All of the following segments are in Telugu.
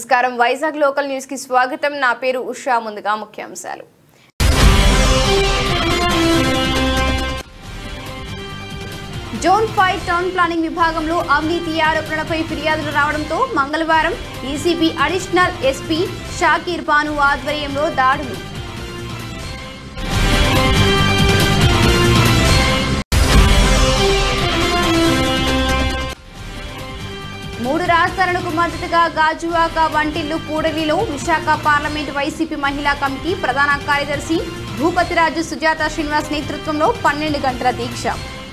నమస్కారం వైజాగ్ లోకల్ న్యూస్ కి స్వాగతం నా పేరు ఉషా ముందుగా ముఖ్యాంశాలు జోన్ ఫైవ్ టౌన్ ప్లానింగ్ విభాగంలో అవినీతి ఆరోపణలపై ఫిర్యాదులు రావడంతో మంగళవారం ACB additional SP Shakir Banu ఆధ్వర్యంలో దాడులు మూడు రాష్ట్రాలకు మద్దతుగా గాజువాక వంటిల్లు కూడలిలో విశాఖ పార్లమెంట్ వైసీపీ మహిళా కమిటీ ప్రధాన కార్యదర్శి భూపతిరాజు సుజాత శ్రీనివాస్ నేతృత్వంలో పన్నెండు గంటల దీక్ష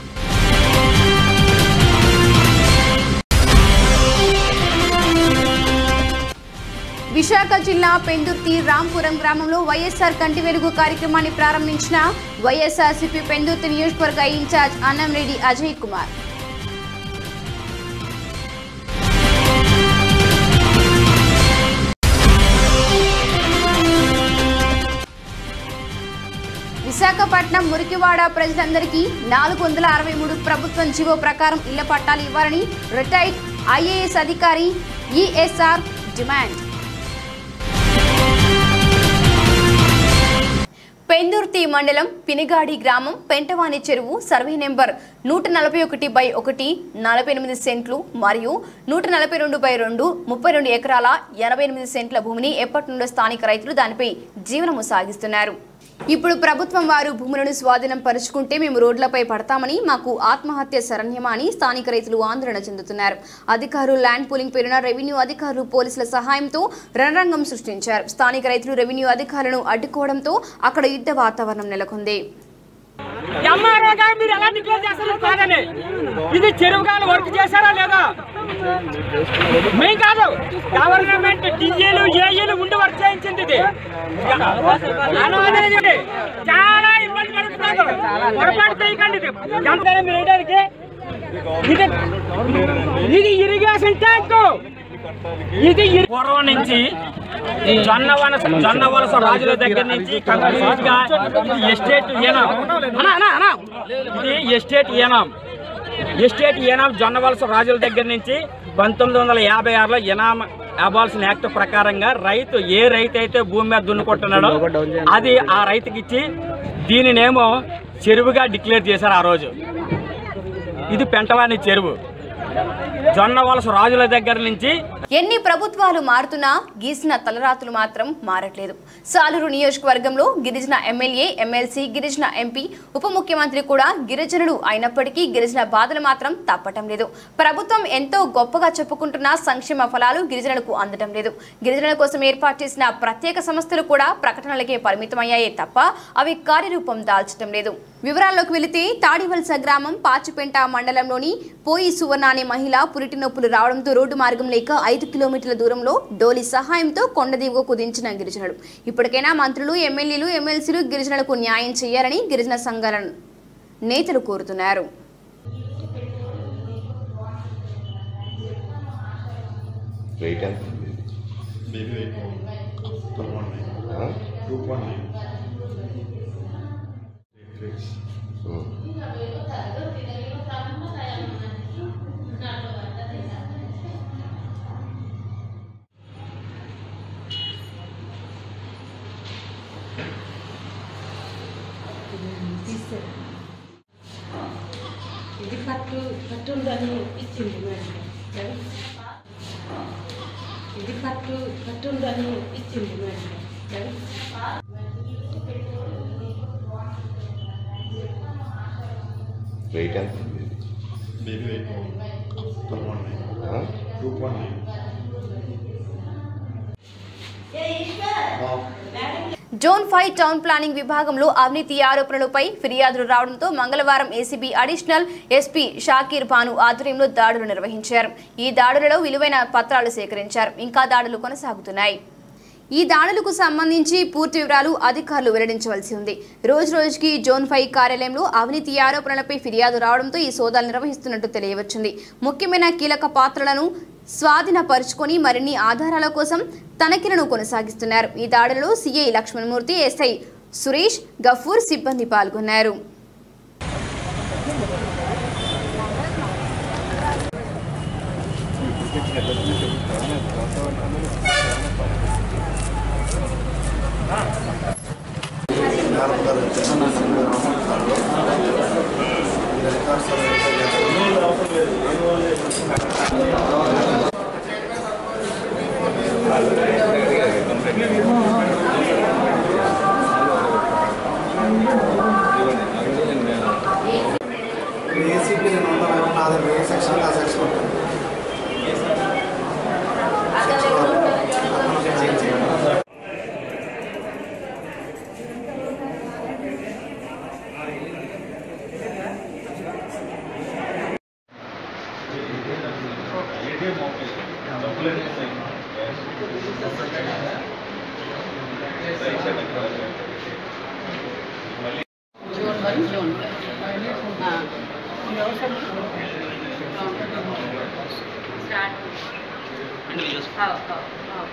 విశాఖ జిల్లా పెందుర్తి రాంపురం గ్రామంలో వైఎస్ఆర్ కంటి వెలుగు కార్యక్రమాన్ని ప్రారంభించిన వైఎస్ఆర్సీపీ పెందుర్తి నియోజకవర్గ ఇన్ఛార్జ్ అన్నంరెడ్డి అజయ్ కుమార్ విశాఖపట్నం మురికివాడ ప్రజలందరికీ నాలుగు వందల అరవై మూడు ప్రభుత్వం జీవో ప్రకారం ఇళ్ల పట్టాలు ఇవ్వాలని రిటైర్డ్ ఐఏఎస్ అధికారి ఈఎస్ఆర్ డిమాండ్ పెందుర్తి మండలం పినిగాడి గ్రామం పెంటవాణి చెరువు సర్వే నెంబర్ నూట నలభై ఒకటి బై ఒకటి నలభై ఎనిమిది సెంట్లు మరియు నూట నలభై రెండు బై రెండు ముప్పై రెండు ఎకరాల ఎనభై ఎనిమిది సెంట్ల భూమిని ఎప్పటి నుండో స్థానిక రైతులు దానిపై జీవనము సాగిస్తున్నారు ఇప్పుడు ప్రభుత్వం వారు భూములను స్వాధీనం పరుచుకుంటే మేము రోడ్లపై పడతామని మాకు ఆత్మహత్య శరణ్యమా అని స్థానిక రైతులు ఆందోళన చెందుతున్నారు అధికారులు ల్యాండ్ పూలింగ్ పేరున రెవెన్యూ అధికారులు పోలీసుల సహాయంతో రణరంగం సృష్టించారు స్థానిక రైతులు రెవెన్యూ అధికారులను అడ్డుకోవడంతో అక్కడ యుద్ధ వాతావరణం నెలకొంది ఎంఆర్ఓ గారు మీరు ఎలా డిక్లేర్ చేస్తారు కాదని ఇది చెరువుగాలు వర్క్ చేశారా లేదా మేం కాదు గవర్నమెంట్ డిఏలు ఏఈలు ఉండి వర్క్ చేయించింది ఇది అనుమతి ఇది. చాలా ఇబ్బంది పడుతున్నారు పొరపాటు చేయకండి ఇది ఎంతైనా మీరు వేయడానికి ఇది ఇది ఇరిగేషన్ ట్యాంకు ఇది ఇరి- పూర్వం నుంచి జొన్న వలస జొన్న వలస రాజుల దగ్గర నుంచి కంప్లీట్ గా ఇది ఎస్టేట్ ఏనాం అన్నా, అన్నా, అన్నా. ఇది ఎస్టేట్ ఏనాం ఎస్టేట్ ఏనాం జొన్న వలస రాజుల దగ్గర నుంచి పంతొమ్మిది వందల యాభై ఆరులో ఎనాం అబాల్సిన యాక్ట్ ప్రకారంగా రైతు ఏ రైతు అయితే భూమి మీద దున్నుకుంటున్నాడో అది ఆ రైతుకి ఇచ్చి దీనినేమో చెరువుగా డిక్లేర్ చేశారు ఆ రోజు ఇది పెంటవాణి చెరువు జొన్న వలస రాజుల దగ్గర నుంచి ఎన్ని ప్రభుత్వాలు మారుతున్నా గీసిన తలరాతులు మాత్రం మారట్లేదు సాలూరు నియోజకవర్గంలో గిరిజన ఎమ్మెల్యే ఎమ్మెల్సీ గిరిజన ఎంపీ ఉప ముఖ్యమంత్రి కూడా గిరిజనుడు అయినప్పటికీ గిరిజన బాధలు మాత్రం తప్పటం లేదు ప్రభుత్వం ఎంతో గొప్పగా చెప్పుకుంటున్న సంక్షేమ ఫలాలు గిరిజనులకు అందడం లేదు గిరిజనుల కోసం ఏర్పాటు చేసిన ప్రత్యేక సంస్థలు కూడా ప్రకటనలకే పరిమితమయ్యాయే తప్ప అవి కార్యరూపం దాల్చడం లేదు వివరాల్లోకి వెళితే తాడివలస గ్రామం పాచిపెంట మండలంలోని పోయి సువర్ణ అనే మహిళ పురిటి నొప్పులు రావడంతో రోడ్డు మార్గం లేక ఐదు కిలోమీటర్ల దూరంలో డోలి సహాయంతో కొండదీవుకు కుదించిన గిరిజనుడు ఇప్పటికైనా మంత్రులు ఎమ్మెల్యేలు ఎమ్మెల్సీలు గిరిజనులకు న్యాయం చేయాలని గిరిజన సంఘాల నేతలు కోరుతున్నారు వెయిట్ ఎంత Maybe wait for two one nine. ఆ? Two one nine. Fix. ఉం. ఇది పట్టు పట్టు ఉందని ఇచ్చింది మేడం మేడం. ఇది పట్టు పట్టు ఉందని ఇచ్చింది మేడం మేడం. వెయిట్ ఎంత Maybe wait for two one nine. ఆ? Two one nine. Zone five town planning విభాగంలో అవినీతి ఆరోపణలపై ఫిర్యాదులు రావడంతో మంగళవారం ACB additional SP Shakir Banu ఆధ్వర్యంలో దాడులు నిర్వహించారు ఈ దాడులలో విలువైన పత్రాలు సేకరించారు ఇంకా దాడులు కొనసాగుతున్నాయి ఈ దాడులకు సంబంధించి పూర్తి వివరాలు అధికారులు వెల్లడించవలసి ఉంది రోజు రోజుకి జోన్ ఫైవ్ కార్యాలయంలో అవినీతి ఆరోపణలపై ఫిర్యాదు రావడంతో ఈ సోదాలు నిర్వహిస్తున్నట్టు తెలియవచ్చింది ముఖ్యమైన కీలక పాత్రలను స్వాధీనపరుచుకొని మరిన్ని ఆధారాల కోసం తనిఖీలను కొనసాగిస్తున్నారు ఈ దాడులలో సిఐ లక్ష్మణమూర్తి ఎస్ఐ సురేష్ గఫూర్ సిబ్బంది పాల్గొన్నారు ఏసీపీ నేను ఉంటాను నాది ఏ సెక్షన్ ఆ సెక్షన్ ఉంటుంది జూన్ వన్ జూన్ ఆ. స్టార్ట్ ఆ, ఆ, ఆ.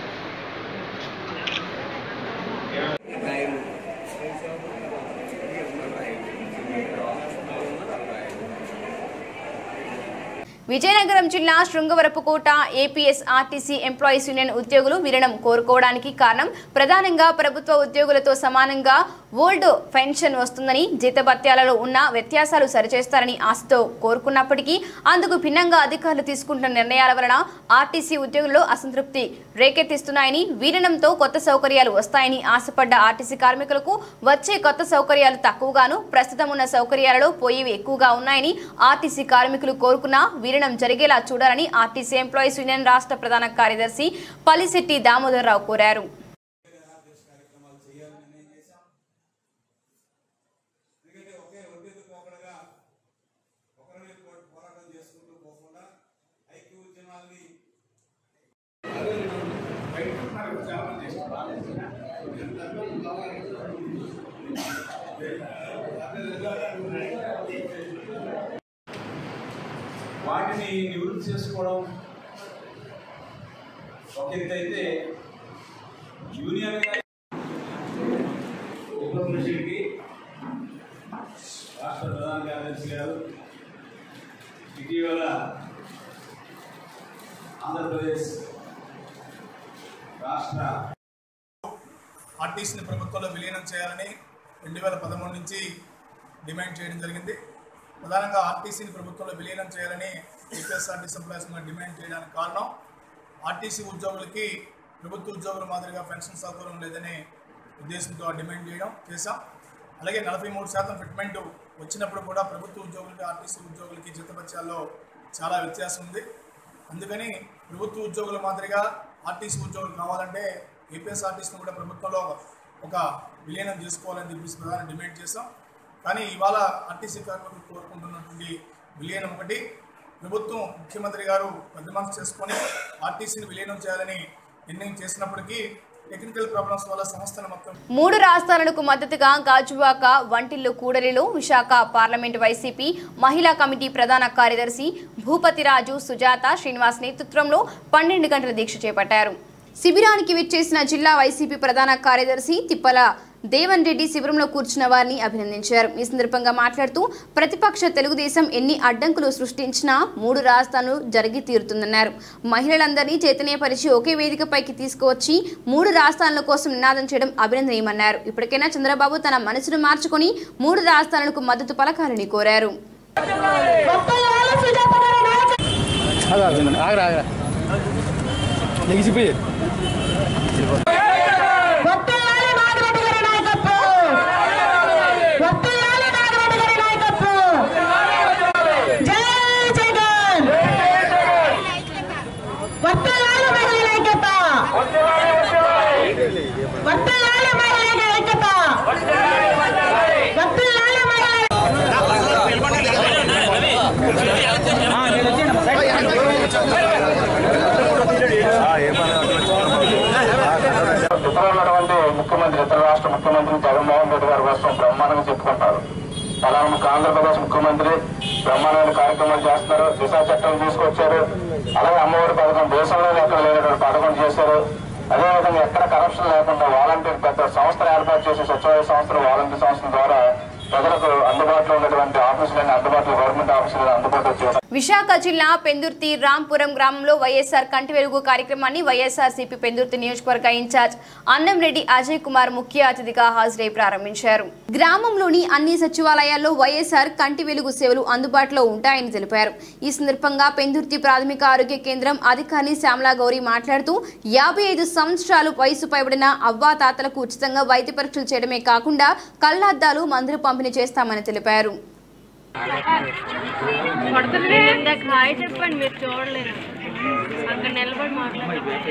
విజయనగరం జిల్లా Srungavarapukota APS RTC employees union ఉద్యోగులు విలీనం కోరుకోవడానికి కారణం ప్రధానంగా ప్రభుత్వ ఉద్యోగులతో సమానంగా ఓల్డ్ పెన్షన్ వస్తుందని జీతభత్యాలలో ఉన్న వ్యత్యాసాలు సరిచేస్తారని ఆశతో కోరుకున్నప్పటికీ అందుకు భిన్నంగా అధికారులు తీసుకుంటున్న నిర్ణయాల వలన ఆర్టీసీ ఉద్యోగుల్లో అసంతృప్తి రేకెత్తిస్తున్నాయని విలీనంతో కొత్త సౌకర్యాలు వస్తాయని ఆశపడ్డ ఆర్టీసీ కార్మికులకు వచ్చే కొత్త సౌకర్యాలు తక్కువగాను ప్రస్తుతం ఉన్న సౌకర్యాలలో పోయేవి ఎక్కువగా ఉన్నాయని ఆర్టీసీ కార్మికులు కోరుకున్న విలీనం జరిగేలా చూడాలని ఆర్టీసీ ఎంప్లాయీస్ యూనియన్ రాష్ట్ర ప్రధాన కార్యదర్శి పల్లిశెట్టి దామోదరరావు కోరారు వాటిని నివృత్తి చేసుకోవడం ఒక ఎత్తు అయితే యూనియన్ ఉపకృషికి రాష్ట్ర ప్రధాన కార్యదర్శి గారు ఇటీవల ఆంధ్రప్రదేశ్ రాష్ట్ర ఆర్టీసీని ప్రభుత్వంలో విలీనం చేయాలని రెండు వేల పదమూడు నుంచి డిమాండ్ చేయడం జరిగింది ప్రధానంగా ఆర్టీసీని ప్రభుత్వంలో విలీనం చేయాలని ఏపీఎస్ఆర్టీసీ ఎంప్లాయీస్ డిమాండ్ చేయడానికి కారణం ఆర్టీసీ ఉద్యోగులకి ప్రభుత్వ ఉద్యోగుల మాదిరిగా పెన్షన్ సౌకర్యం లేదనే ఉద్దేశంతో ఆ డిమాండ్ చేయడం చేశాం అలాగే నలభై మూడు శాతం ఫిట్మెంట్ వచ్చినప్పుడు కూడా ప్రభుత్వ ఉద్యోగులకి ఆర్టీసీ ఉద్యోగులకి జీతభత్యాల్లో చాలా వ్యత్యాసం ఉంది అందుకని ప్రభుత్వ ఉద్యోగుల మాదిరిగా ఆర్టీసీ ఉద్యోగులు కావాలంటే ఏపీఎస్ఆర్టీసీని కూడా ప్రభుత్వంలో ఒక విలీనం చేసుకోవాలని చెప్పేసి ప్రధాన డిమాండ్ చేశాం కానీ ఇవాళ ఆర్టీసీ కార్మికులు కోరుకుంటున్నటువంటి విలీనం ఒకటి ప్రభుత్వం ముఖ్యమంత్రి గారు పెద్ద మనసు చేసుకొని ఆర్టీసీని విలీనం చేయాలని నిర్ణయం చేసినప్పటికీ టెక్నికల్ ప్రాబ్లమ్స్ వల్ల సంస్థను మొత్తం మూడు రాష్ట్రాలకు మద్దతుగా గాజువాక వంటిల్లు కూడలిలో విశాఖ పార్లమెంట్ వైసీపీ మహిళా కమిటీ ప్రధాన కార్యదర్శి భూపతిరాజు సుజాత శ్రీనివాస్ నేతృత్వంలో పన్నెండు గంటల దీక్ష చేపట్టారు శిబిరానికి విచ్చేసిన జిల్లా వైసీపీ ప్రధాన కార్యదర్శి తిప్పల దేవన్ రెడ్డి శిబిరంలో కూర్చున్న వారిని అభినందించారు ఈ సందర్భంగా మాట్లాడుతూ ప్రతిపక్ష తెలుగుదేశం ఎన్ని అడ్డంకులు సృష్టించినా మూడు రాజధానులు జరిగి తీరుతుందన్నారు మహిళలందరినీ చైతన్యపరిచి ఒకే వేదికపైకి తీసుకువచ్చి మూడు రాజధానుల కోసం నినాదం చేయడం అభినందనీయమన్నారు ఇప్పటికైనా చంద్రబాబు తన మనసును మార్చుకొని మూడు రాజధానులకు మద్దతు పలకాలని కోరారు ఇతర ఉన్నటువంటి ముఖ్యమంత్రి ఇతర రాష్ట్ర ముఖ్యమంత్రి జగన్మోహన్ రెడ్డి గారి కోసం బ్రహ్మాండంగా చెప్పుకుంటారు అలాగే ముఖ్య ఆంధ్రప్రదేశ్ ముఖ్యమంత్రి బ్రహ్మాండమైన కార్యక్రమాలు చేస్తున్నారు దిశా చట్టం తీసుకొచ్చారు అలాగే అమ్మఒడి పథకం దేశంలో ఎక్కడ లేనటువంటి పథకం చేశారు అదేవిధంగా ఎక్కడ కరప్షన్ లేకుండా వాలంటీర్ పెద్ద సంస్థలు ఏర్పాటు చేసి సచివాలయ సంస్థలు వాలంటీర్ సంస్థల ద్వారా ప్రజలకు అందుబాటులో ఉన్నటువంటి ఆఫీసులన్నీ అందుబాటులో గవర్నమెంట్ ఆఫీసులు అందుబాటులో చేయడం విశాఖ జిల్లా పెందుర్తి రాంపురం గ్రామంలో వైఎస్ఆర్ కంటి వెలుగు కార్యక్రమాన్ని వైఎస్ఆర్ సిపి పెందుర్తి నియోజకవర్గ ఇన్ఛార్జ్ అన్నంరెడ్డి అజయ్ కుమార్ ముఖ్య అతిథిగా హాజరై ప్రారంభించారు గ్రామంలోని అన్ని సచివాలయాల్లో వైఎస్ఆర్ కంటి వెలుగు సేవలు అందుబాటులో ఉంటాయని తెలిపారు ఈ సందర్భంగా పెందుర్తి ప్రాథమిక ఆరోగ్య కేంద్రం అధికారి శ్యామలా గౌరి మాట్లాడుతూ యాభై ఐదు సంవత్సరాలు వయసు పైబడిన అవ్వా తాతలకు ఉచితంగా వైద్య పరీక్షలు చేయడమే కాకుండా కళ్లద్దాలు మందులు పంపిణీ చేస్తామని తెలిపారు పడుతుంది ఇందాక హాయ్ చెప్పండి మీరు చూడలేరు అక్కడ నిలబడి మాట్లాడండి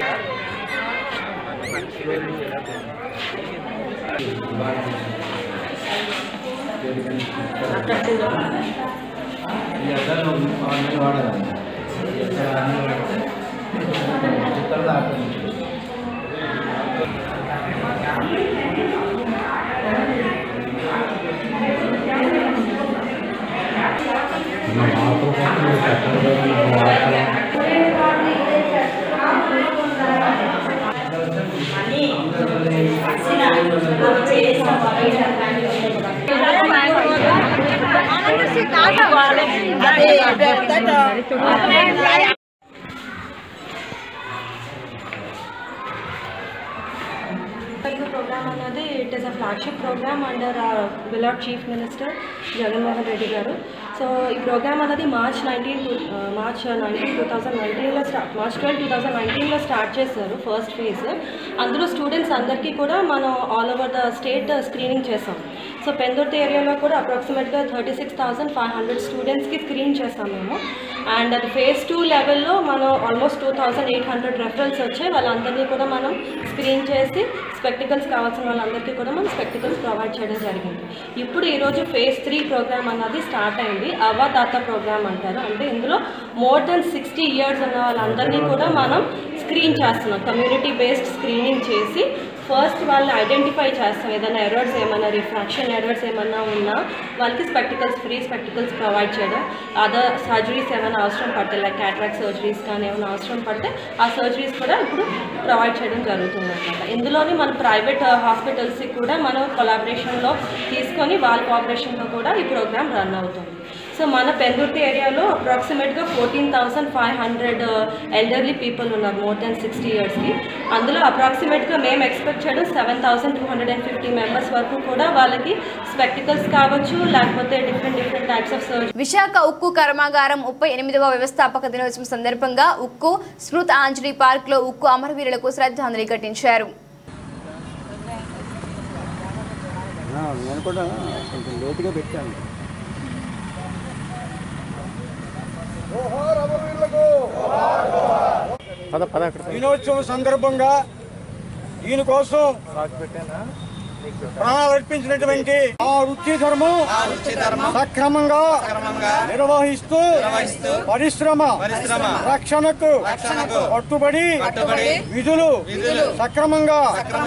తెలుగు ప్రోగ్రామ్ అన్నది it is a flagship programme under బిలాడ్ చీఫ్ మినిస్టర్ జగన్మోహన్ రెడ్డి గారు సో ఈ ప్రోగ్రామ్ అన్నది March nineteen two March nineteen two thousand నైన్టీన్లో start March twelve two thousand నైన్టీన్లో స్టార్ట్ చేశారు ఫస్ట్ ఫేజ్ అందులో స్టూడెంట్స్ అందరికీ కూడా మనం all over the state screening చేసాం సో పెందుర్తి ఏరియాలో కూడా అప్రాక్సిమేట్గా thirty six thousand five hundred స్టూడెంట్స్కి స్క్రీన్ చేస్తాం మేము అండ్ అది ఫేజ్ టూ లెవెల్లో మనం almost two thousand eight hundred referrals వచ్చాయి వాళ్ళందరినీ కూడా మనం స్క్రీన్ చేసి స్పెక్టికల్స్ కావాల్సిన వాళ్ళందరికీ కూడా మనం స్పెక్టికల్స్ ప్రొవైడ్ చేయడం జరిగింది ఇప్పుడు ఈరోజు ఫేజ్ త్రీ ప్రోగ్రామ్ అన్నది స్టార్ట్ అయింది అవ్వ తాత ప్రోగ్రామ్ అంటారు అంటే ఇందులో మోర్ దెన్ సిక్స్టీ ఇయర్స్ ఉన్న వాళ్ళందరినీ కూడా మనం స్క్రీన్ చేస్తున్నాం కమ్యూనిటీ బేస్డ్ స్క్రీనింగ్ చేసి ఫస్ట్ వాళ్ళని ఐడెంటిఫై చేస్తాం ఏదైనా ఎర్రర్స్ ఏమైనా రిఫ్రాక్షన్ ఎర్రర్స్ ఏమైనా ఉన్నా వాళ్ళకి స్పెక్టికల్స్ ఫ్రీ స్పెక్టికల్స్ ప్రొవైడ్ చేయడం అదర్ సర్జరీస్ ఏమైనా అవసరం పడితే లైక్ క్యాట్రాక్ సర్జరీస్ కానీ ఏమైనా అవసరం పడితే ఆ సర్జరీస్ కూడా ఇప్పుడు ప్రొవైడ్ చేయడం జరుగుతుంది అనమాట ఇందులోని మన ప్రైవేట్ హాస్పిటల్స్కి కూడా మనం కొలాబరేషన్లో తీసుకొని వాళ్ళ కోఆపరేషన్లో కూడా ఈ ప్రోగ్రామ్ రన్ అవుతుంది సో మన పెందుర్తి ఏరియాలో అప్రాక్సిమేట్గా fourteen thousand five hundred elderly people ఉన్నారు మోర్ దెన్ సిక్స్టీ ఇయర్స్కి అందులో అప్రాక్సిమేట్గా మేము ఎక్స్పెక్ట్ చేయడం seven thousand two hundred and fifty members వరకు కూడా వాళ్ళకి స్పెక్టికల్స్ కావచ్చు లేకపోతే different different types of surgery Visakha ఉక్కు కర్మాగారం ముప్పై ఎనిమిదవ వ్యవస్థాపక దినోత్సవం సందర్భంగా ఉక్కు స్మృత్ ఆంజలి పార్క్ లో ఉక్కు అమరవీరులకు శ్రద్ధాంజలి ఘటించారు నేను కూడా కొంచెం లేటుగా పెట్టాను పద పద అక్కడ దినోత్సవం సందర్భంగా దీనికోసం ప్రాణాలు అర్పించినటువంటి ఆ వృత్తి ధర్మం సక్రమంగా నిర్వహిస్తూ పరిశ్రమ రక్షణకు కట్టుబడి విధులు సక్రమంగా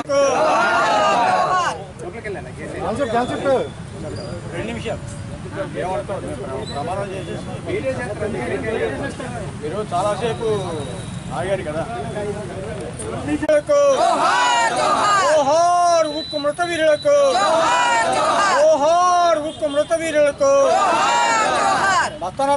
రెండు నిమిషాలు ఏమంటారు? ప్రమాణం చేసేసి మీరు చాలాసేపు ఆగారు కదా జోహార్ ఉక్కు మృత వీరులకు జోహార్ ఉక్కు మృత వీరులకు మతన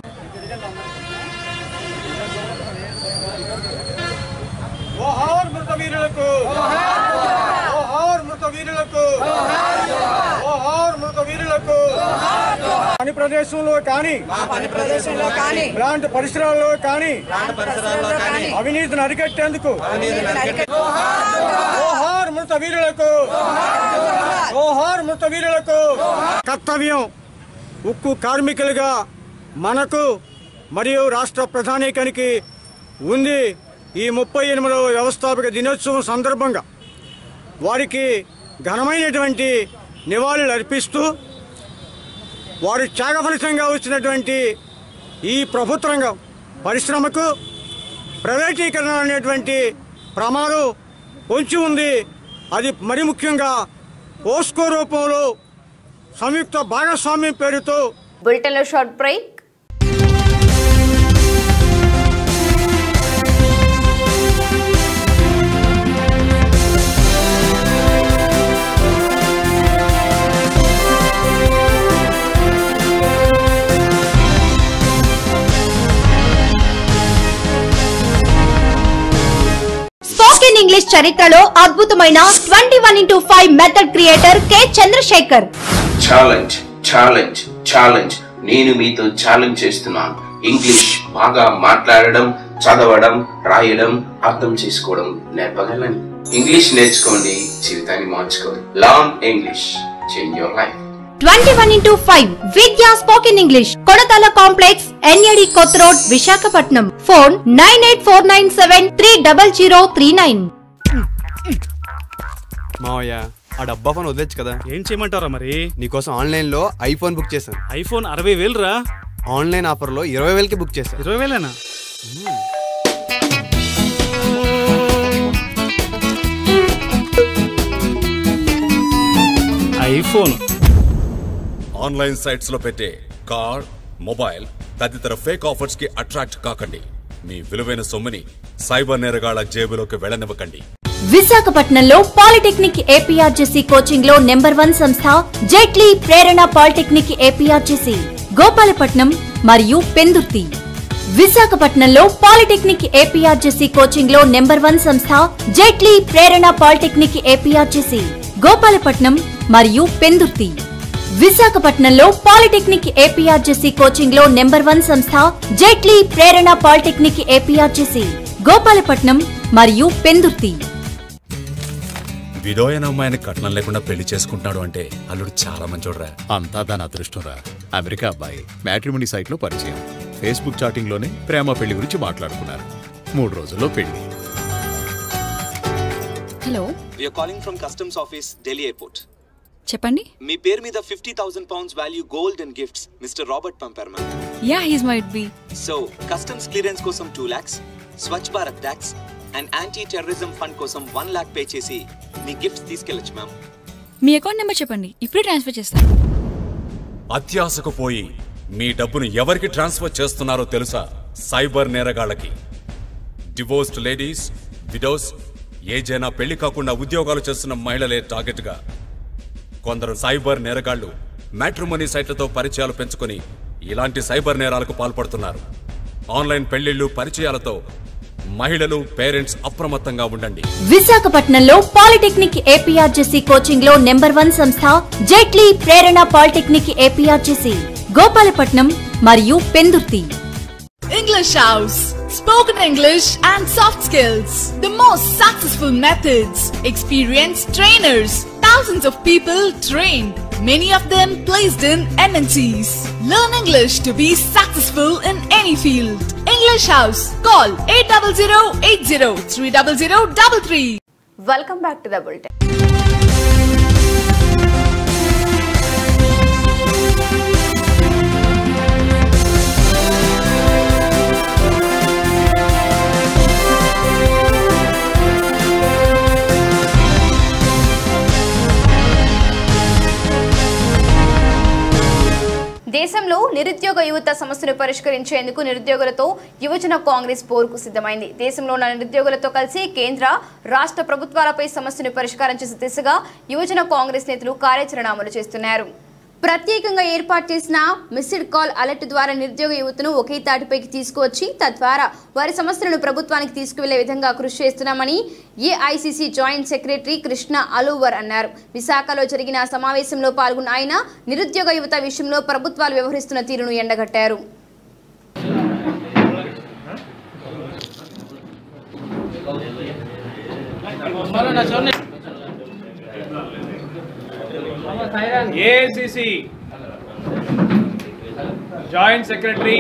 జోహార్ మృత వీరులకు జోహార్ మృత వీరులకు జోహార్ మృత వీరులకు పని ప్రదేశంలో కానీ పని ప్రదేశంలో కానీ ఇలాంటి పరిసరాల్లో కానీ పరిసరాల్లో కానీ అవినీతిని అరికట్టేందుకు జోహార్ మృత వీరులకు జోహార్ మృత వీరులకు కర్తవ్యం ఉక్కు కార్మికులుగా మనకు మరియు రాష్ట్ర ప్రధానికానికి ఉంది ఈ ముప్పై ఎనిమిదవ వ్యవస్థాపక దినోత్సవం సందర్భంగా వారికి ఘనమైనటువంటి నివాళులు అర్పిస్తూ వారి త్యాగ ఫలితంగా వచ్చినటువంటి ఈ ప్రభుత్వ రంగం పరిశ్రమకు ప్రైవేటీకరణ అనేటువంటి ప్రమాదం పొంచి ఉంది అది మరి ముఖ్యంగా పోస్కో రూపంలో సంయుక్త భాగస్వామ్యం పేరుతో బులెటిన్లో షార్ట్ బ్రేక్ ఇంగ్లీష్ చరిత్రలో అద్భుతమైన twenty one into five method creator K Chandrashekhar challenge challenge challenge నేను మీతో ఛాలెంజ్ చేస్తున్నాను ఇంగ్లీష్ బాగా మాట్లాడడం చదవడం రాయడం అర్థం చేసుకోవడం నేర్పగలని ఇంగ్లీష్ నేర్చుకోండి జీవితాన్ని మార్చుకోండి long English change your life twenty one into five Vidya spoken English Kodatala complex NAD కొత్త road Visakhapatnam phone nine eight four nine seven three double zero three nine మావయ్య ఆ డబ్బా ఫోన్ వదిలేచ్చు కదా ఏం చేయమంటారా మరి నీకోసం ఆన్లైన్ లో ఐఫోన్ బుక్ చేశాను ఐఫోన్ అరవై వేలు రా ఆన్లైన్ ఆఫర్ లో ఇరవై వేలకి బుక్ చేశాను ఇరవై వేలేనా ఐఫోన్ ఆన్లైన్ సైట్స్ లో పెట్టే కార్ మొబైల్ తదితర ఫేక్ ఆఫర్స్ కి అట్రాక్ట్ కాకండి మీ విలువైన సొమ్ముని సైబర్ నేరగాళ్ల జేబులోకి వెళ్ళనివ్వకండి విశాఖపట్నంలో పాలిటెక్నిక్ ఏపీఆర్జేసీ కోచింగ్ లో నెంబర్ వన్ సంస్థ జైట్లీ ప్రేరణ పాలిటెక్నిక్ ఏపీఆర్జేసీ గోపాలపట్నం మరియు పెందుర్తి విశాఖపట్నంలో పాలిటెక్నిక్ ఏపీఆర్జేసీ కోచింగ్ లో నెంబర్ వన్ సంస్థ జైట్లీ ప్రేరణ పాలిటెక్నిక్ ఏపీఆర్జేసీ గోపాలపట్నం మరియు పెందుర్తి విశాఖపట్నంలో పాలిటెక్నిక్ ఏపీఆర్జేసీ కోచింగ్ లో నెంబర్ వన్ సంస్థ జైట్లీ ప్రేరణ పాలిటెక్నిక్ ఏపీఆర్జేసీ గోపాలపట్నం మరియు పెందుర్తి విడోయన అమ్మాయిని కట్నం లేకుండా పెళ్లి చేసుకుంటున్నాడు అంటే అల్లుడు చాలా మంచోడ్రా అంతా దాని అదృష్టంరా అమెరికా అబ్బాయి మ్యాట్రిమోనీ సైట్లో పరిచయం ఫేస్బుక్ చాటింగ్లోనే ప్రేమ పెళ్లి గురించి మాట్లాడుకున్నారు మూడు రోజుల్లో పెళ్లి hello we are calling from customs office Delhi airport చెప్పండి మీ పేరు మీద fifty thousand pounds value gold and gifts mister Robert పంపారు ma'am yeah he's might be so customs clearance కోసం two lakhs Swachh Bharat tax and anti terrorism fund కోసం వన్ ల్యాక్ పే చేసి మీ గిఫ్ట్స్ తీసుకెళ్ళచ్చు మ్యామ్ మీ అకౌంట్ నెంబర్ చెప్పండి ఇప్పుడే ట్రాన్స్ఫర్ చేస్తాను అత్యాశకు పోయి మీ డబ్బును ఎవరికి ట్రాన్స్ఫర్ చేస్తున్నారో తెలుసా సైబర్ నేరగాళ్ళకి డివోర్స్డ్ లేడీస్ విడోస్ ఏజైనా పెళ్లి కాకుండా ఉద్యోగాలు చేస్తున్న మహిళలే టార్గెట్గా కొందరు సైబర్ నేరగాళ్లు మ్యాట్రిమోనీ సైట్లతో పరిచయాలు పెంచుకొని ఇలాంటి సైబర్ నేరాలకు పాల్పడుతున్నారు ఆన్లైన్ పెళ్లిళ్లు పరిచయాలతో మహిళలు పేరెంట్స్ అప్రమత్తంగా ఉండండి విశాఖపట్నంలో పాలిటెక్నిక్ ఏపీఆర్జేసీ కోచింగ్ లో నెంబర్ వన్ సంస్థ జైట్లీ ప్రేరణ పాలిటెక్నిక్ ఏపీఆర్జేసీ గోపాలపట్నం మరియు Pendurthi English House. Spoken English and soft skills. The most successful methods. Experienced trainers. Thousands of people trained. Many of them placed in MNCs. Learn English to be successful in any field. English House. Call 800-80 welcome back to the bulletin దేశంలో నిరుద్యోగ యువత సమస్యను పరిష్కరించేందుకు నిరుద్యోగులతో యువజన కాంగ్రెస్ పోరుకు సిద్ధమైంది దేశంలో ఉన్న నిరుద్యోగులతో కలిసి కేంద్ర రాష్ట్ర ప్రభుత్వాలపై సమస్యను పరిష్కారం చేసే దిశగా యువజన కాంగ్రెస్ నేతలు కార్యాచరణ అమలు చేస్తున్నారు ప్రత్యేకంగా ఏర్పాటు చేసిన మిస్డ్ కాల్ అలర్ట్ ద్వారా నిరుద్యోగ యువతను ఒకే తాటిపైకి తీసుకువచ్చి తద్వారా వారి సమస్యలను ప్రభుత్వానికి తీసుకువెళ్లే విధంగా కృషి చేస్తున్నామని AICC joint secretary Krishna Allavaru అన్నారు విశాఖలో జరిగిన సమావేశంలో పాల్గొన్న ఆయన నిరుద్యోగ యువత విషయంలో ప్రభుత్వాలు వ్యవహరిస్తున్న తీరును ఎండగట్టారు ఏఐసిసి జాయింట్ సెక్రటరీ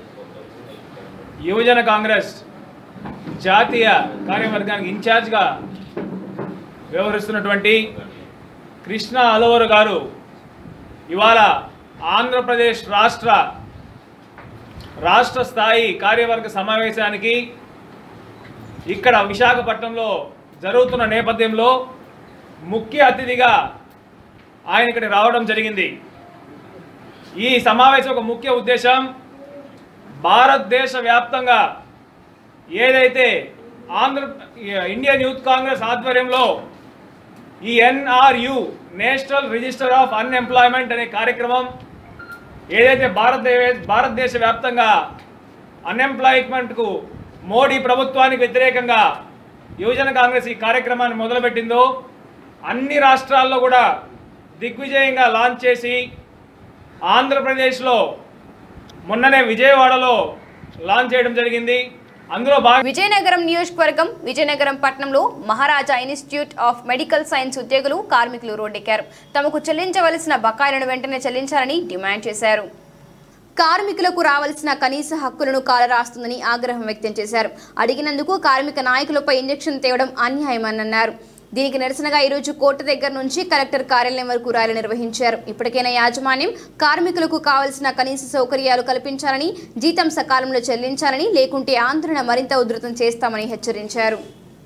యువజన కాంగ్రెస్ జాతీయ కార్యవర్గానికి ఇన్ఛార్జ్గా వ్యవహరిస్తున్నటువంటి కృష్ణ అలవరు గారు ఇవాళ ఆంధ్రప్రదేశ్ రాష్ట్ర రాష్ట్ర స్థాయి కార్యవర్గ సమావేశానికి ఇక్కడ విశాఖపట్నంలో జరుగుతున్న నేపథ్యంలో ముఖ్య అతిథిగా ఆయన ఇక్కడికి రావడం జరిగింది ఈ సమావేశం ఒక ముఖ్య ఉద్దేశం భారతదేశ వ్యాప్తంగా ఏదైతే ఆంధ్ర ఇండియన్ యూత్ కాంగ్రెస్ ఆధ్వర్యంలో ఈ NRU national register of unemployment అనే కార్యక్రమం ఏదైతే భారతదేశ భారతదేశ వ్యాప్తంగా అన్ఎంప్లాయ్మెంట్కు మోడీ ప్రభుత్వానికి వ్యతిరేకంగా యువజన కాంగ్రెస్ ఈ కార్యక్రమాన్ని మొదలుపెట్టిందో అన్ని రాష్ట్రాల్లో కూడా దిగ్విజయంగా లాంచ్ చేసి ఆంధ్రప్రదేశ్లో మొన్ననే విజయవాడలో లాంచ్ చేయడం జరిగింది అందులో భాగంగా విజయనగరం నియోజకవర్గం విజయనగరం పట్టణంలో Maharaja institute of medical science ఉద్యోగులు కార్మికులు రోడ్డెక్కారు తమకు చెల్లించవలసిన బకాయిలను వెంటనే చెల్లించాలని డిమాండ్ చేశారు కార్మికులకు రావాల్సిన కనీస హక్కులను కాలరాస్తుందని ఆగ్రహం వ్యక్తం చేశారు అడిగినందుకు కార్మిక నాయకులపై ఇంజెక్షన్ తేవడం అన్యాయమని అన్నారు దీనికి నిరసనగా ఈరోజు కోర్టు దగ్గర నుంచి కలెక్టర్ కార్యాలయం వరకు ర్యాలీ నిర్వహించారు ఇప్పటికైనా యాజమాన్యం కార్మికులకు కావలసిన కనీస సౌకర్యాలు కల్పించాలని జీతం సకాలంలో చెల్లించాలని లేకుంటే ఆందోళన మరింత ఉధృతం చేస్తామని హెచ్చరించారు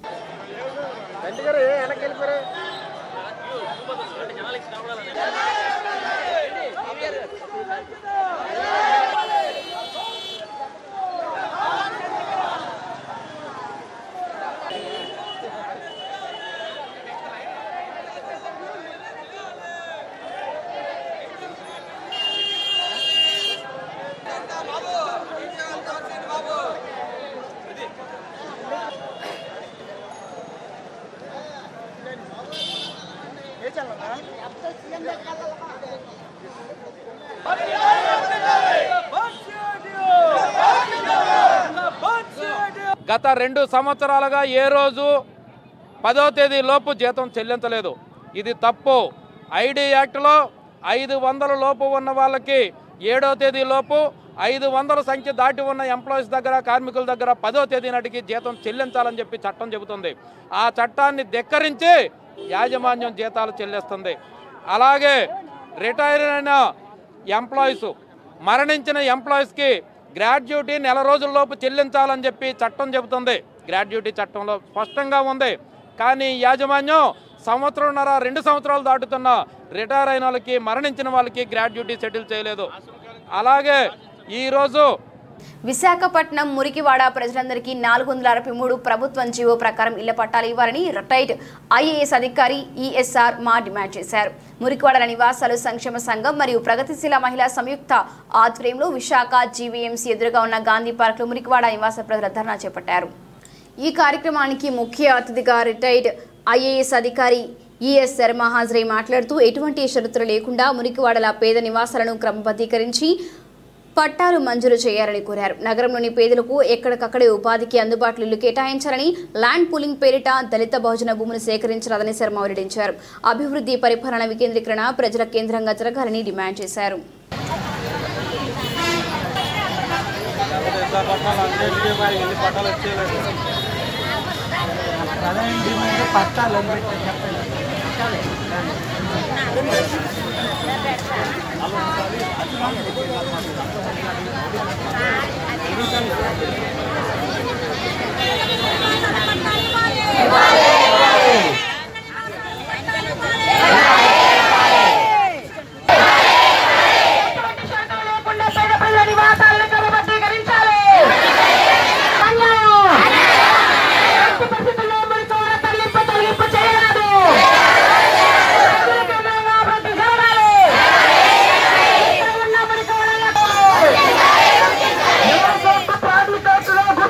గత రెండు సంవత్సరాలుగా ఏ రోజు పదో తేదీ లోపు జీతం చెల్లించలేదు ఇది తప్పు ఐడి యాక్ట్లో ఐదు వందల లోపు ఉన్న వాళ్ళకి ఏడో తేదీ లోపు ఐదు వందల సంఖ్య దాటి ఉన్న ఎంప్లాయీస్ దగ్గర కార్మికుల దగ్గర పదో తేదీ నాటికి జీతం చెల్లించాలని చెప్పి చట్టం చెబుతుంది ఆ చట్టాన్ని ధిక్కరించి యాజమాన్యం జీతాలు చెల్లిస్తుంది అలాగే రిటైర్ అయిన ఎంప్లాయీస్ మరణించిన ఎంప్లాయీస్కి గ్రాడ్యుటీ నెల రోజుల్లోపు చెల్లించాలని చెప్పి చట్టం చెబుతుంది గ్రాడ్యుటీ చట్టంలో స్పష్టంగా ఉంది కానీ యాజమాన్యం సంవత్సరంన్నర రెండు సంవత్సరాలు దాటుతున్న రిటైర్ అయిన వాళ్ళకి మరణించిన వాళ్ళకి గ్రాడ్యుటీ సెటిల్ చేయలేదు అలాగే ఈరోజు విశాఖపట్నం మురికివాడ ప్రజలందరికీ నాలుగు వందల అరవై మూడు ప్రభుత్వం జీవో ప్రకారం ఇళ్ల పట్టాలు ఇవ్వాలని రిటైర్డ్ ఐఏఎస్ అధికారి ఈఎస్ఆర్ మా డిమాండ్ చేశారు మురికివాడల నివాసాలు సంక్షేమ సంఘం మరియు ప్రగతిశీల మహిళా సంయుక్త ఆధ్వర్యంలో విశాఖ జీవీఎంసీ ఎదురుగా ఉన్న గాంధీ పార్క్లో మురికివాడ నివాస ప్రజల ధర్నా చేపట్టారు ఈ కార్యక్రమానికి ముఖ్య అతిథిగా రిటైర్డ్ ఐఏఎస్ అధికారి ఈఎస్ శర్మ హాజరై మాట్లాడుతూ ఎటువంటి షరతులు లేకుండా మురికివాడల పేద నివాసాలను క్రమబద్ధీకరించి పట్టాలు మంజూరు చేయాలని కోరారు నగరంలోని పేదలకు ఎక్కడికక్కడే ఉపాధికి అందుబాటులో ఇల్లు కేటాయించాలని ల్యాండ్ పూలింగ్ పేరిట దళిత బహుజన భూములు సేకరించాలని శర్మ వెల్లడించారు అభివృద్ధి పరిపాలన వికేంద్రీకరణ ప్రజల కేంద్రంగా జరగాలని డిమాండ్ చేశారు చేయాలి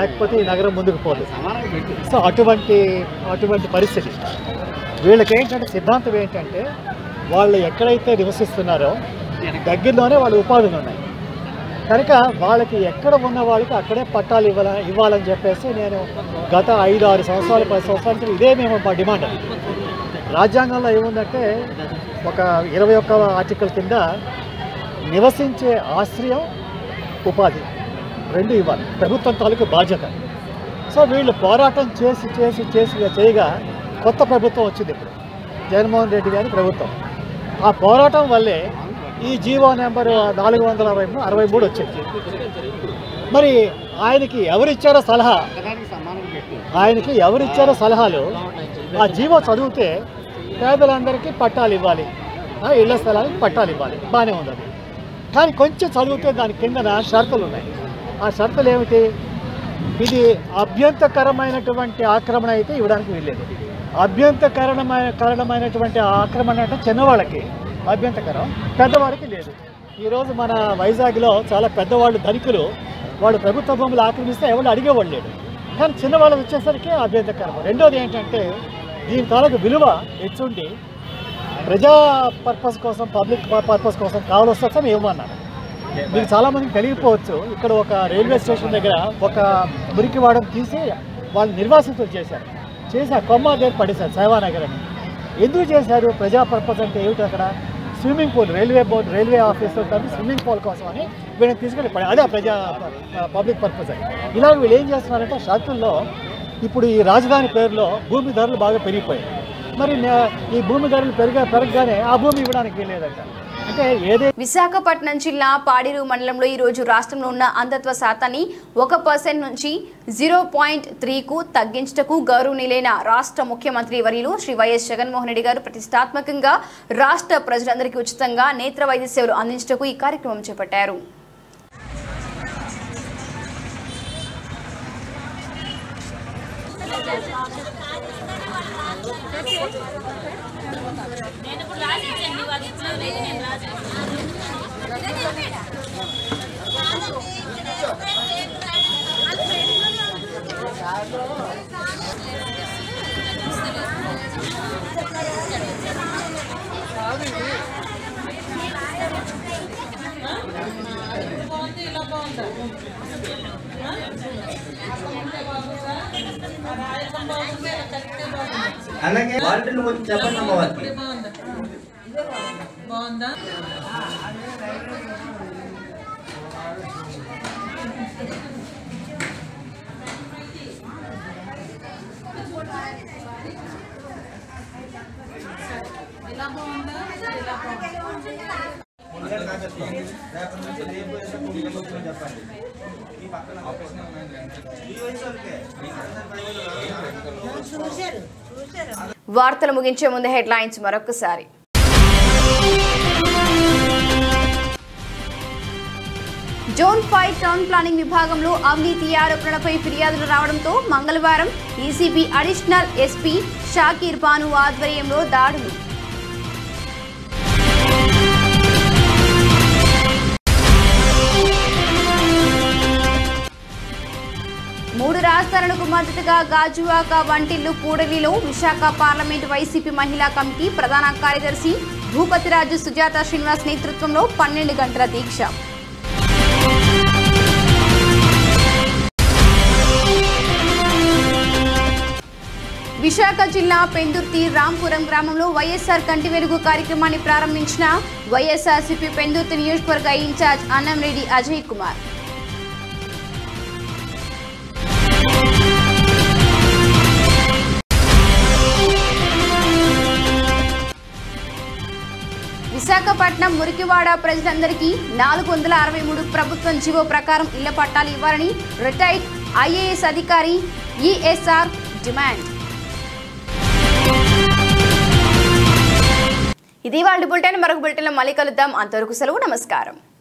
లేకపోతే ఈ నగరం ముందుకు పోదు సో అటువంటి అటువంటి పరిస్థితి వీళ్ళకి ఏంటంటే సిద్ధాంతం ఏంటంటే వాళ్ళు ఎక్కడైతే నివసిస్తున్నారో దగ్గరలోనే వాళ్ళ ఉపాధులు ఉన్నాయి కనుక వాళ్ళకి ఎక్కడ ఉన్న వాళ్ళకి అక్కడే పట్టాలు ఇవ్వాల ఇవ్వాలని చెప్పేసి నేను గత ఐదు ఆరు సంవత్సరాలు పది సంవత్సరాల నుంచి ఇదే మేము మా డిమాండ్ అది రాజ్యాంగంలో ఏముందంటే ఒక ఇరవై ఒక్క ఆర్టికల్ కింద నివసించే ఆశ్రయం ఉపాధి రెండు ఇవ్వాలి ప్రభుత్వం తాలూకు బాధ్యత సో వీళ్ళు పోరాటం చేసి చేసి చేసి చేయగా కొత్త ప్రభుత్వం వచ్చింది ఇప్పుడు జగన్మోహన్ రెడ్డి గారి ప్రభుత్వం ఆ పోరాటం వల్లే ఈ జీవో నెంబర్ నాలుగు వందల అరవై మూడు అరవై మూడు వచ్చింది మరి ఆయనకి ఎవరిచ్చారో సలహా ఆయనకి ఎవరిచ్చారో సలహాలు ఆ జీవో చదివితే పేదలందరికీ పట్టాలు ఇవ్వాలి ఆ ఇళ్ల స్థలానికి పట్టాలు ఇవ్వాలి బాగానే ఉంది అది కానీ కొంచెం చదివితే దాని కిందన షరతులు ఉన్నాయి ఆ షరతులు ఏమిటి ఇది అభ్యంతకరమైనటువంటి ఆక్రమణ అయితే ఇవ్వడానికి వీల్లేదు అభ్యంతకరణమైన కారణమైనటువంటి ఆక్రమణ అంటే చిన్నవాళ్ళకి అభ్యంతకరం పెద్దవాడికి లేదు ఈరోజు మన వైజాగ్లో చాలా పెద్దవాళ్ళు ధనికులు వాళ్ళు ప్రభుత్వ భూములు ఆక్రమిస్తే ఎవరు అడిగేవాళ్ళు లేడు కానీ చిన్నవాళ్ళు వచ్చేసరికి అభ్యంతకరం రెండోది ఏంటంటే దీని తాలూకు విలువ హెచ్చుండి ప్రజా పర్పస్ కోసం పబ్లిక్ పర్పస్ కోసం కావాల్సి మేము ఇవ్వమన్నారు మీకు చాలామందికి తెలియకపోవచ్చు ఇక్కడ ఒక రైల్వే స్టేషన్ దగ్గర ఒక మురికివాడను తీసి వాళ్ళు నిర్వాసితులు చేశారు చేసి ఆ కొమ్మ దగ్గర పడేశారు సేవానగర్ అని ఎందుకు చేశారు ప్రజా పర్పస్ అంటే ఏమిటి అక్కడ swimming pool railway board railway ఆఫీస్లో కలిపి స్విమ్మింగ్ పూల్ కోసం అని వీళ్ళని తీసుకెళ్ళి పడే అదే ప్రజా పబ్లిక్ పర్పస్ అని ఇలాగ వీళ్ళు ఏం చేస్తున్నారంటే షరతుల్లో ఇప్పుడు ఈ రాజధాని పేరులో భూమి ధరలు బాగా పెరిగిపోయాయి మరి నే- ఈ భూమి ధరలు పెరిగా పెరగగానే ఆ భూమి ఇవ్వడానికి వీల్లేదంట అంటే ఏదే విశాఖపట్నం జిల్లా పాడేరు మండలంలో ఈ రోజు రాష్ట్రంలో ఉన్న అంధత్వ శాతాన్ని ఒక పర్సెంట్ నుంచి జీరో పాయింట్ త్రీకు తగ్గించటకు గౌరవనీయులైన రాష్ట్ర ముఖ్యమంత్రి వర్యులు శ్రీ వైఎస్ జగన్మోహన్ రెడ్డి గారు ప్రతిష్టాత్మకంగా రాష్ట్ర ప్రజలందరికీ ఉచితంగా నేత్ర వైద్య సేవలు అందించటకు ఈ కార్యక్రమం చేపట్టారు అలాగే వాటిని కొంచెం చెప్పండి అమ్మ వాళ్ళకి బాగుందా ఇలా బాగుందా ఇలా బాగుందా రేపటి నుంచి రేపు వేసే మూడు గంటలకు వచ్చి చెప్పండి ఈ పక్కన ఆఫీస్ ఈ వయసు వాళ్ళకే వార్తలు ముగించే ముందు హెడ్లైన్స్ మరొకసారి జోన్ ఫైవ్ టౌన్ ప్లానింగ్ విభాగంలో అవినీతి ఆరోపణలపై ఫిర్యాదులు రావడంతో మంగళవారం ACB additional SP Shakir Banu ఆధ్వర్యంలో దాడులు మూడు రాష్ట్రాలకు మద్దతుగా గాజువాక వంటిల్లు కూడలిలో విశాఖ పార్లమెంట్ వైసీపీ మహిళా కమిటీ ప్రధాన కార్యదర్శి భూపతిరాజు సుజాత శ్రీనివాస్ నేతృత్వంలో పన్నెండు గంటల దీక్ష విశాఖ జిల్లా పెందుర్తి రాంపురం గ్రామంలో వైఎస్ఆర్ కంటి వెలుగు కార్యక్రమాన్ని ప్రారంభించిన వైఎస్ఆర్సీపీ పెందుర్తి నియోజకవర్గ ఇన్ఛార్జ్ అన్నంరెడ్డి అజయ్ కుమార్ విశాఖపట్నం మురికివాడ ప్రజలందరికీ నాలుగు వందల అరవై మూడు ప్రభుత్వం జీవో ప్రకారం ఇళ్ల పట్టాలు ఇవ్వాలని రిటైర్డ్ ఐఏఎస్ అధికారి ఈఎస్ఆర్ డిమాండ్ ఇది వాళ్ళ బులెటిన్ మరొక బులెటిన్లో మళ్ళీ కలుద్దాం అంతవరకు సెలవు నమస్కారం